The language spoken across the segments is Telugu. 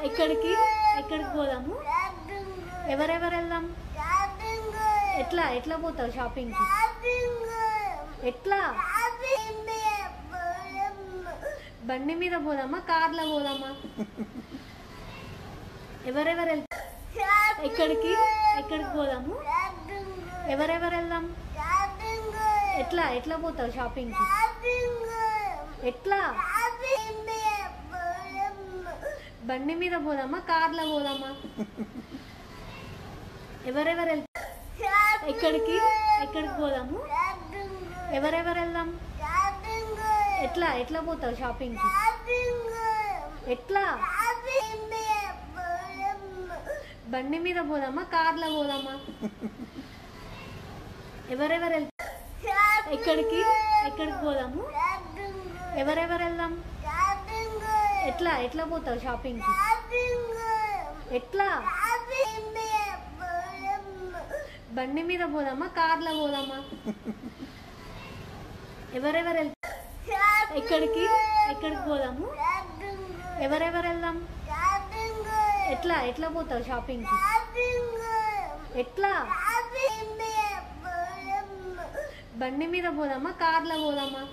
ఎక్కడికి ఎక్కడికి పోదాము ఎవరెవరు వెళ్దాం ఎట్లా ఎట్లా పోతావు షాపింగ్కి ఎట్లా బండి మీద పోదామా కార్లో పోదామా ఎవరెవరు వెళ్తాం ఎక్కడికి ఎక్కడికి పోదాము ఎవరెవరు వెళ్దాం ఎట్లా ఎట్లా పోతావు షాపింగ్కి ఎట్లా బండి మీద పోదామా కార్లో పోదామా ఎవరెవరు వెళ్తాం ఎక్కడికి ఎక్కడికి పోదాము ఎవరెవరు వెళ్దాం ఎట్లా ఎట్లా పోతావు షాపింగ్కి ఎట్లా బండి మీద పోదామా కార్లో పోదామా ఎవరెవరు వెళ్తాం ఎక్కడికి ఎక్కడికి పోదాము ఎవరెవరు వెళ్దాం ఎట్లా ఎట్లా పోతావు షాపింగ్కి ఎట్లా బండి మీద పోదామా కార్లో పోదామా ఎవరెవరు వెళ్తాం ఎక్కడికి ఎక్కడికి పోదాము ఎవరెవరు వెళ్దాం ఎట్లా ఎట్లా పోతావు షాపింగ్కి ఎట్లా బండి మీద పోదామా కార్లో పోదామా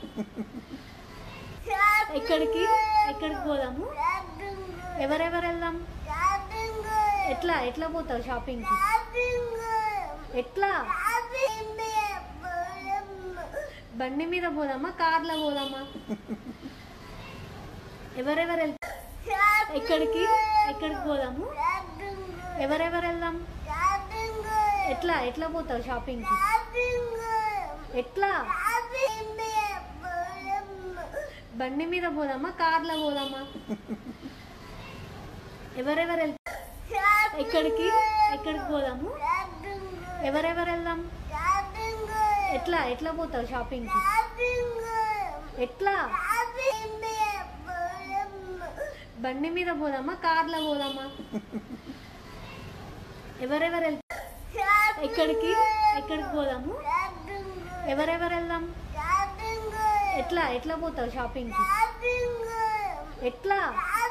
ఎక్కడికి ఎక్కడికి పోదాము ఎవరెవరు వెళ్దాం ఎట్లా ఎట్లా పోతావు షాపింగ్కి ఎట్లా బండి మీద పోదామా కార్లో పోదామా ఎవరెవరు వెళ్తాం ఎక్కడికి ఎక్కడికి పోదాము ఎవరెవరు వెళ్దాం ఎట్లా ఎట్లా పోతావు షాపింగ్కి ఎట్లా బండి మీద పోదామా కార్లో పోదామా ఎవరెవరు వెళ్తాం ఎక్కడికి ఎక్కడికి పోదాము ఎవరెవరు వెళ్దాం ఎట్లా ఎట్లా పోతావు షాపింగ్కి ఎట్లా బండి మీద పోదామా కార్లో పోదామా ఎవరెవరు వెళ్తాం ఎక్కడికి ఎక్కడికి పోదాము ఎవరెవరు వెళ్దాం ఎట్లా ఎట్లా పోతావు షాపింగ్కి ఎట్లా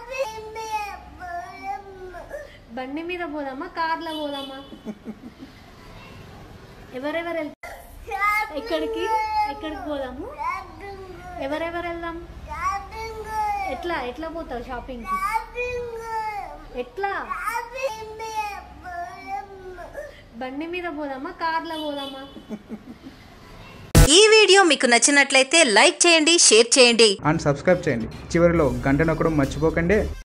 బండి మీద పోదామా కార్లో పోదామా ఎవరెవరు వెళ్తాం ఎక్కడికి ఎక్కడికి పోదాము ఎవరెవరు వెళ్దాం ఎట్లా ఎట్లా పోతావు షాపింగ్కి ఎట్లా బండి మీద పోదామా కార్లో పోదామా ఈ వీడియో మీకు నచ్చినట్లయితే లైక్ చేయండి షేర్ చేయండి అండ్ సబ్స్క్రైబ్ చేయండి చివరిలో గంట నొక్కడం మర్చిపోకండి